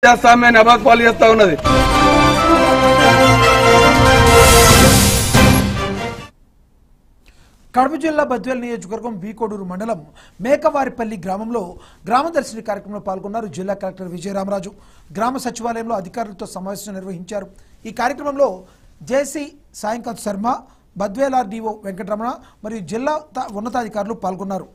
ప్రజాస్వామ్యాన్ని అబాస్పాలు చేస్తా ఉన్నది కడప జిల్లా బద్వేల్ నియోజకవర్గం వీకోడూరు మండలం మేకవారిపల్లి గ్రామంలో గ్రామదర్శిని కార్యక్రమంలో పాల్గొన్నారు జిల్లా కలెక్టర్ విజయరామరాజు గ్రామ సచివాలయంలో అధికారులతో సమావేశం నిర్వహించారు ఈ కార్యక్రమంలో జేసీ సాయంకాంత్ శర్మ బద్వేల్ ఆర్డీఓ వెంకటరమణ మరియు జిల్లా త- ఉన్నతాధికారులు పాల్గొన్నారు